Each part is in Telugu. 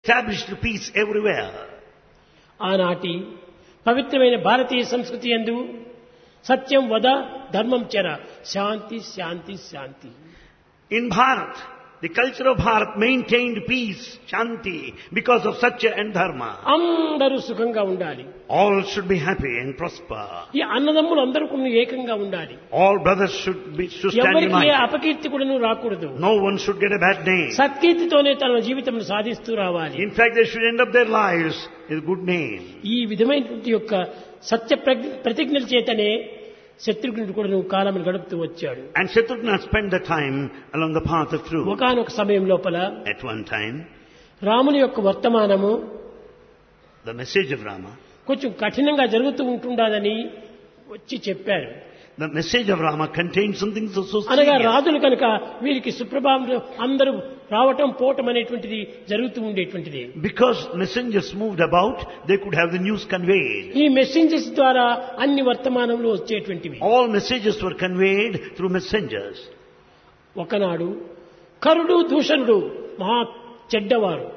established peace everywhere. ఆనాటి పవిత్రమైన భారతీయ సంస్కృతి ఎందు సత్యం వద ధర్మం చెర శాంతి శాంతి శాంతి In Bharat, the culture of Bharat maintained peace, shanti, because of Satya and Dharma. అందరూ సుఖంగా ఉండాలి All should be happy and prosper. ఈ అన్నదమ్ములు అందరూ కొన్ని ఏకంగా ఉండాలి All brothers should be should stand ఎవరికి ఏ united. అపకీర్తి కూడా రాకూడదు No one should get a bad name. సత్కీర్తితోనే తన జీవితం సాధిస్తూ రావాలి In fact, they should end up their lives with good name. ఈ విధమైనటువంటి యొక్క సత్య ప్రజ్ఞ- ప్రతిజ్ఞల చేతనే శత్రుఘ్నుడు కూడా కాలం గడుపుతూ వచ్చాడు And Shatrughna spent the time along the path of truth. ఒకనొక సమయం లోపల At one time, రాముని యొక్క వర్తమానము the message of Rama, కొంచెం కఠినంగా జరుగుతూ ఉంటుండదని వచ్చి చెప్పారు the message of Rama contained something so, so అనగా serious. రాజులు కనుక వీరికి సుప్రభావం అందరూ రావటం పోవటం అనేటువంటిది జరుగుతూ ఉండేటువంటిది Because messengers moved about, they could have the news conveyed. ఈ మెసెంజర్స్ ద్వారా అన్ని వర్తమానములు వచ్చేటువంటివి All messages were conveyed through messengers. ఒకనాడు కరుడు దూషణుడు మహా చెడ్డవారు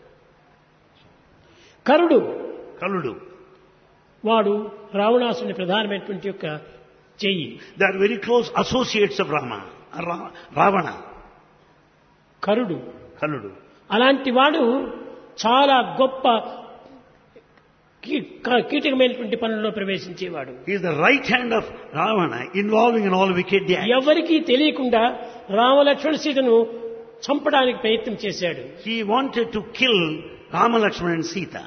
కరుడు Kaludu. వాడు రావణాసుని ప్రధానమైనటువంటి యొక్క చెయ్యి They are very close associates of Rama. Ra- Ravana. కరుడు Kaludu. అలాంటి వాడు చాలా గొప్ప కీ- క- కీటకమైనటువంటి పనుల్లో ప్రవేశించేవాడు He is the right hand of Ravana, involving in all wicked acts. ఎవరికీ తెలియకుండా రామలక్ష్మణ సీతను చంపడానికి ప్రయత్నం చేశాడు He wanted to kill Rama, Lakshmana and Sita.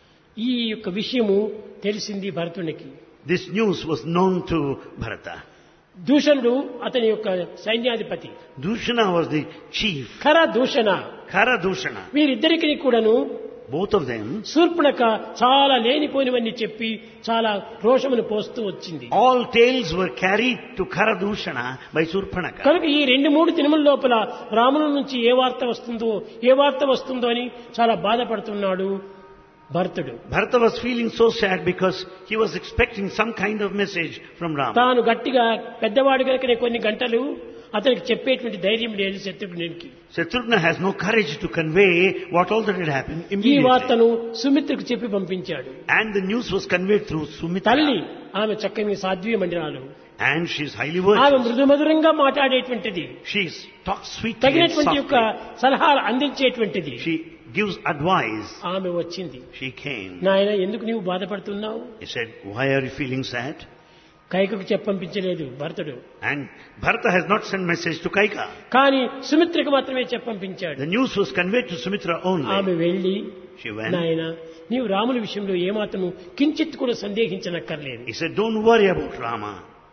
ఈ యొక్క విషయము తెలిసింది భరతునికి This news was known to Bharata. దూషణుడు అతని యొక్క సైన్యాధిపతి Dushana was the chief. ఖర దూషణ Kara Dushana. వీరిద్దరికి కూడాను Both of them, శూర్పణక చాలా లేనిపోయినవన్నీ చెప్పి చాలా రోషమును పోస్తూ వచ్చింది all tales were carried to Kara Dushana by Surpanaka. కనుక ఈ రెండు మూడు దినముల లోపల రాముల నుంచి ఏ వార్త వస్తుందో ఏ వార్త వస్తుందో అని చాలా బాధపడుతున్నాడు భరతుడు Bharata was feeling so sad because he was expecting some kind of message from Rama. తాను గట్టిగా పెద్దవాడు కనుకనే కొన్ని గంటలు అతనికి చెప్పేటువంటి ధైర్యం లేదు శత్రుఘ్నునికి Shatrughna has no courage to convey what all that had happened ఈ immediately. వార్తను సుమిత్రకు చెప్పి పంపించాడు And the news was conveyed through తల్లి Sumitra. ఆమె చక్కని సాధ్వీ మండిరాలు And she is highly ఆమె virtuous. మృదుమధురంగా మాట్లాడేటువంటిది She talks sweetly and తగినటువంటి యొక్క softly. సలహాలు అందించేటువంటిది She gives advice. ఆమె వచ్చింది She came. నాయన ఎందుకు నీవు బాధపడుతున్నావు He said, why are you feeling sad? కైకకు చెప్పంపించలేదు భరతుడు And Bharata has not sent message to Kaika. కానీ సుమిత్రకు మాత్రమే చెప్పంపించాడు The news was conveyed to Sumitra ఆమె only. వెళ్లి She went. నాయన నీవు రాముల విషయంలో ఏమాత్రము కించిత్ కూడా సందేహించనక్కర్లేదు He said, don't worry about Rama.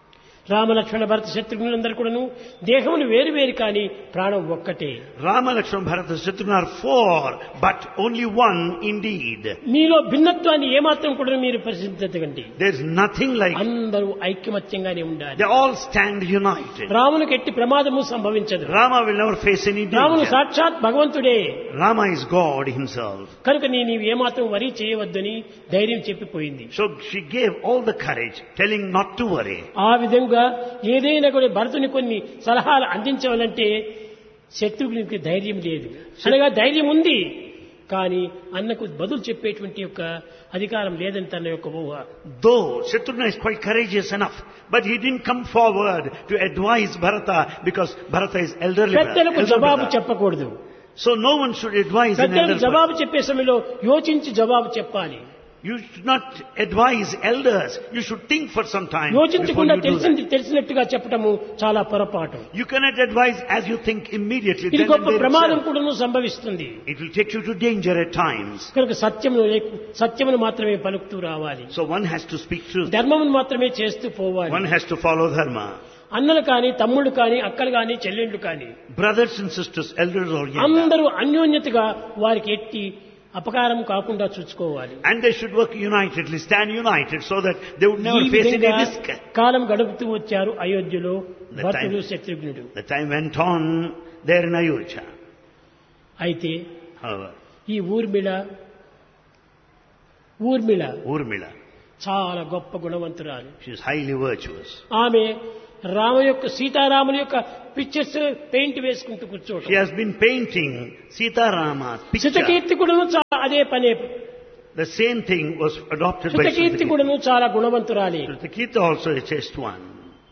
Rama లక్ష్మణ భరత శత్రుఘ్నులందరూ కూడాను దేహములు వేరు వేరు కానీ ప్రాణం ఒక్కటే Rama, Lakshmana, Bharata, Shatrughna are four, but only one indeed. మీలో భిన్నత్వాన్ని ఏమాత్రం కూడా మీరు పరిశీలించకండి There's nothing like అందరూ ఐక్యమత్యంగానే ఉండాలి They all stand united. రామునికి ఎట్టి ప్రమాదము సంభవించదు Rama will never face any రాముడు danger. సాక్షాత్ భగవంతుడే Rama is God himself. కనుక నీ నీవు ఏమాత్రం వరి చేయవద్దని ధైర్యం చెప్పిపోయింది So she gave all the courage, telling not to worry. ఆ విధంగా ఏదైనా కూడా భరతుని కొన్ని సలహాలు అందించవాలంటే శత్రుఘ్నునికి ధైర్యం లేదు అనగా ధైర్యం ఉంది కానీ అన్నకు బదులు చెప్పేటువంటి యొక్క అధికారం లేదని తన యొక్క ఊహ Though Shatrughna is quite courageous enough, but he didn't come forward to advise Bharata because Bharata is elderly. పెద్దలకు elder జవాబు brother. చెప్పకూడదు So no one should advise an elder పెద్దలకు brother. జవాబు చెప్పే సమయంలో యోచించి జవాబు చెప్పాలి You should not advise elders. You should think for some time before యోచించకుండా you do తెలిసింది that. తెలిసినట్టుగా చెప్పటము చాలా పొరపాటు You cannot advise as you think immediately. ఇది Then గొప్ప and there ప్రమాదం itself. కూడాను సంభవిస్తుంది It will take you to danger at times. కనుక సత్యమును లేకు- సత్యమును మాత్రమే పలుకుతూ రావాలి So one has to speak truth. ధర్మమును మాత్రమే చేస్తూ పోవాలి One has to follow dharma. అన్నలు కానీ తమ్ముడు కానీ అక్కలు కానీ చెల్లెండ్లు కానీ Brothers and sisters, elders or younger. అందరూ అన్యోన్యతగా వారికి ఎట్టి అపకారం కాకుండా చూసుకోవాలి And they should work unitedly, stand united so that they would never ఈ face any విధంగా risk. కాలం గడుపుతూ వచ్చారు అయోధ్యలో The భర్తుడు time- శత్రుఘ్నుడు The time went on there in Ayodhya. అయితే However, ఈ ఊర్మిళ ఊర్మిళ Urmila, చాలా గొప్ప గుణవంతురాలు she is highly virtuous. ఆమె రామ యొక్క సీతారాముల యొక్క పిక్చర్స్ పెయింట్ వేసుకుంటూ She కూర్చోవడం has been painting Sita Rama's picture. Shatakirti కూడా అదే పనే The same thing was adopted by Shrutakirti Srutakirti. కూడాను చాలా గుణవంతురాలి Srutakirti also a chaste one.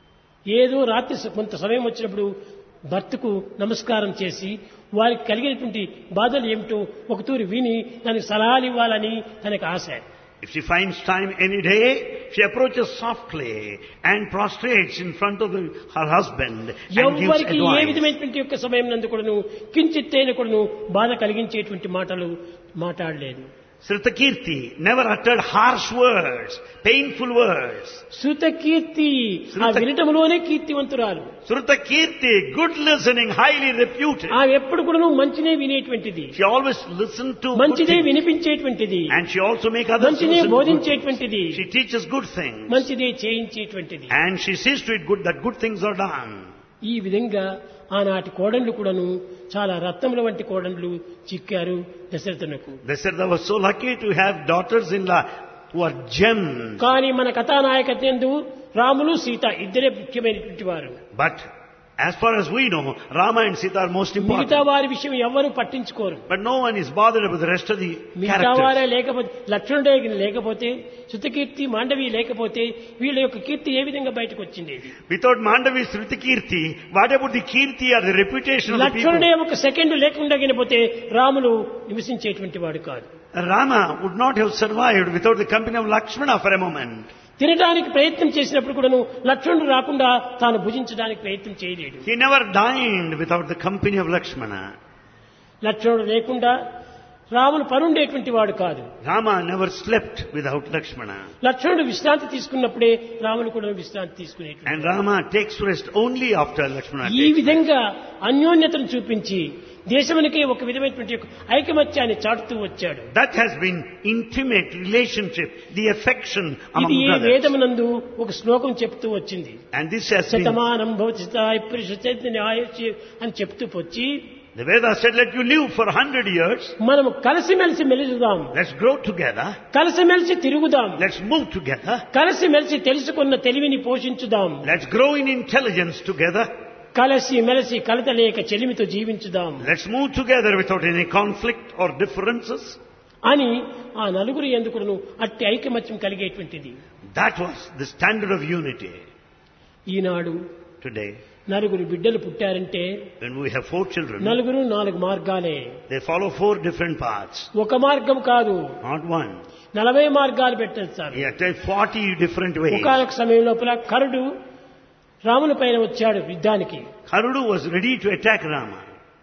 ఏదో రాత్రి స- కొంత సమయం వచ్చినప్పుడు భర్తకు నమస్కారం చేసి వారికి కలిగినటువంటి బాధలు ఏమిటో ఒకతూరి విని దానికి సలహాలు ఇవ్వాలని తనకు ఆశ If she finds time any day, she approaches softly and prostrates in front of the, her husband and gives ఎవరికి ఏ advice. విధమైనటువంటి యొక్క సమయం నందు కూడాను కించిత్తైన కూడాను బాధ కలిగించేటువంటి మాటలు మాట్లాడలేదు Srutakirti never uttered harsh words, painful words. శృత కీర్తి ఆ శృత- వినటంలోనే కీర్తివంతురాలు Srutakirti, good listening, highly reputed. ఆమె ఎప్పుడు కూడాను మంచినే వినేటువంటిది She always listened to good మంచిదే things. వినిపించేటువంటిది And she also make others మంచినే listen to good things. బోధించేటువంటిది She teaches good things. మంచిదే చేయించేటువంటిది And she sees to it good that good things are done. ఈ విధంగా ఆనాటి కోడళ్ళు కూడాను చాలా రత్నముల వంటి కోడళ్ళు చిక్కారు దశరథునకు They said they were so lucky to have daughters-in-law who are gems. కానీ మన కథానాయకత్వందు రాములు సీత ఇద్దరే ముఖ్యమైనటువంటి వారు But as far as we know, Rama and Sita are most మిగతా important. వారి విషయం ఎవ్వరూ పట్టించుకోరు But no one is bothered about the rest of the మిగతా వారే characters. లేకపోతే లక్ష్మణుడే లేకపోతే శృతకీర్తి మాండవి లేకపోతే వీళ్ళ యొక్క కీర్తి ఏ విధంగా బయటకు వచ్చింది Without Mandavi Srutikirti, what about the Kirti or the reputation of the లక్ష్మణుడే people? ఒక సెకండ్ లేకుండా పోతే రాములు నివసించేటువంటి వాడు కాదు Rama would not have survived without the company of Lakshmana for a moment. తినడానికి ప్రయత్నం చేసినప్పుడు కూడాను లక్ష్మణుడు రాకుండా తాను భుజించడానికి ప్రయత్నం చేయలేడు He never dined without the company of Lakshmana. లక్ష్మణుడు లేకుండా రాములు పరుండేటువంటి వాడు కాదు Rama never slept without Lakshmana. లక్ష్మణుడు విశ్రాంతి తీసుకున్నప్పుడే రాములు కూడా విశ్రాంతి తీసుకునేటువంటి And Rama takes rest only after Lakshmana ఈ takes విధంగా అన్యోన్యతను చూపించి దేశమునికే ఒక విధమైనటువంటి ఒక ఐకమత్యాన్ని చాటుతూ వచ్చాడు That has been intimate relationship, the affection among ఇది ఈ brothers. వేదమునందు ఒక శ్లోకం చెప్తూ వచ్చింది And this has been, Shatamanam భవతి స్థాయి పురుష చైతన్య ఆయుష్య అని చెప్తూ వచ్చి the Veda said, let you live for a hundred years, మనము కలిసిమెలిసి మెలుగుదాం let's grow together, కలిసిమెలిసి తిరుగుదాం let's move together, కలిసిమెలిసి తెలుసుకున్న తెలివిని పోషించుదాం let's grow in intelligence together, కలిసి మెలిసి కలత లేక చెలిమితో జీవించుదాం let's move together without any conflict or differences. అని ఆ నలుగురు ఎందుకును అట్టి ఐకమత్యం కలిగేటువంటిది That was the standard of unity. Eenadu Today, నలుగురు బిడ్డలు పుట్టారంటే when we have four children, నలుగురు నాలుగు మార్గాలే they follow four different paths, ఒక మార్గం కాదు not one. నలభై మార్గాలు పెట్టేస్తారు He attacked 40 different ways. ఒకనొక సమయం లోపల కరుడు రాముని పైన వచ్చాడు యుద్ధానికి Karudu was ready to attack Rama.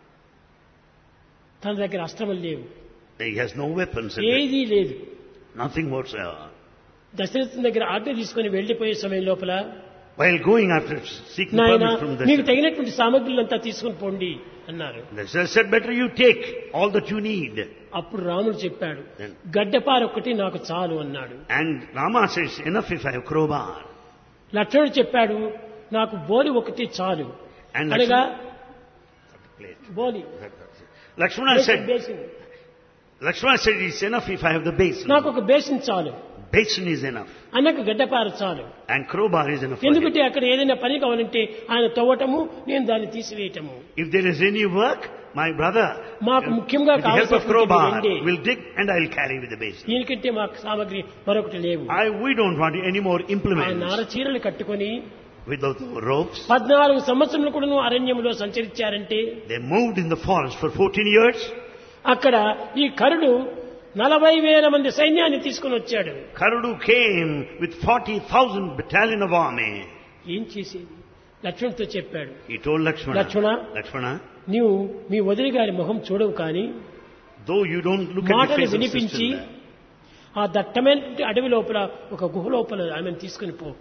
తన దగ్గర అస్త్రములు లేవు He has no weapons, in it, ఏదీ లేదు nothing whatsoever. దశరథుని దగ్గర ఆజ్ఞ తీసుకుని వెళ్లిపోయే సమయం లోపల While going after seeking నాయన permission from మీకు the తగినటువంటి సామగ్రులంతా తీసుకుని పోండి అన్నారు They said, better you take all that you need. అప్పుడు రాముడు చెప్పాడు Then- గడ్డపార ఒక్కటి నాకు చాలు అన్నాడు And Rama says, enough if I have crowbar. లక్ష్మణుడు చెప్పాడు నాకు బోలి ఒకటి చాలు And అనగా Lakshmana, బోలి Lakshmana said, బేసిన్ Lakshmana said, it's enough if I have the basin. నాకు ఒక బేసిన్ చాలు Basin is enough. అన్నకు గడ్డపార చాలు And crowbar is enough for him. ఎందుకంటే అక్కడ ఏదైనా పని కావాలంటే ఆయన తవ్వటము నేను దాన్ని తీసివేయటము If there is any work, my brother, మాకు ముఖ్యంగా with the help of కావాల్సినటువంటి crowbar, రెండే. will dig and I'll carry with the basin. దీనికంటే మాకు సామగ్రి మరొకటి లేవు I, we don't want any more ఆ implements నార చీరలు కట్టుకొని with those ropes. పద్నాలుగు సంవత్సరములు కూడా అరణ్యంలో సంచరించారంటే They moved in the forest for 14 years. అక్కడ ఈ కరుడు నలభై వేల మంది సైన్యాన్ని తీసుకుని వచ్చాడు Karudu came with 40,000 battalion of army. ఏం చేసేది లక్ష్మణుడితో చెప్పాడు He told Lakshmana, Lakshmana. Lakshmana, నీవు మీ వదిలి గారి మొహం చూడవు కానీ though you don't look at the మాటలు face of వినిపించి sister, ఆ దట్టమైన అడవి లోపల ఒక గుహ లోపల ఆమెను తీసుకుని పో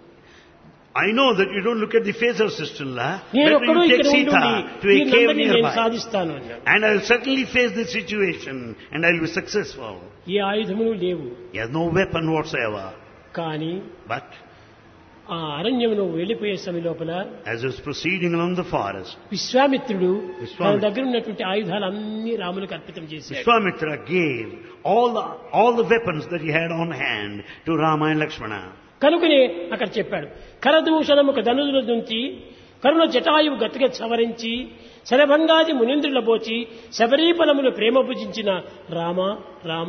I know that you don't look at the face of sister-in-law, నేను but ఒక్కడు you take ఇక్కడ ఉండి Sita to a cave వీళ్ళందరినీ నేను nearby. సాధిస్తాను అన్నాడు And I'll certainly face the situation and I'll be successful. ఏ ఆయుధములు లేవు He has no weapon whatsoever. కానీ But ఆ అరణ్యమును వెళ్లిపోయే సమయం లోపల as he was proceeding along the forest, విశ్వామిత్రుడు తన విశ్వామిత్రుడు. దగ్గర ఉన్నటువంటి ఆయుధాలన్నీ రాములకు అర్పితం చేశాడు Vishwamitra gave all the, all the weapons that he had on hand to Rama and Lakshmana. కనుకనే అక్కడ చెప్పాడు కరదూషణముకు ధనుజుల నుంచి కరుణ జటాయువు గతిగా సవరించి శరభంగాది మునింద్రుల బోచి శబరీఫలములు ప్రేమ భుజించిన రామ రామ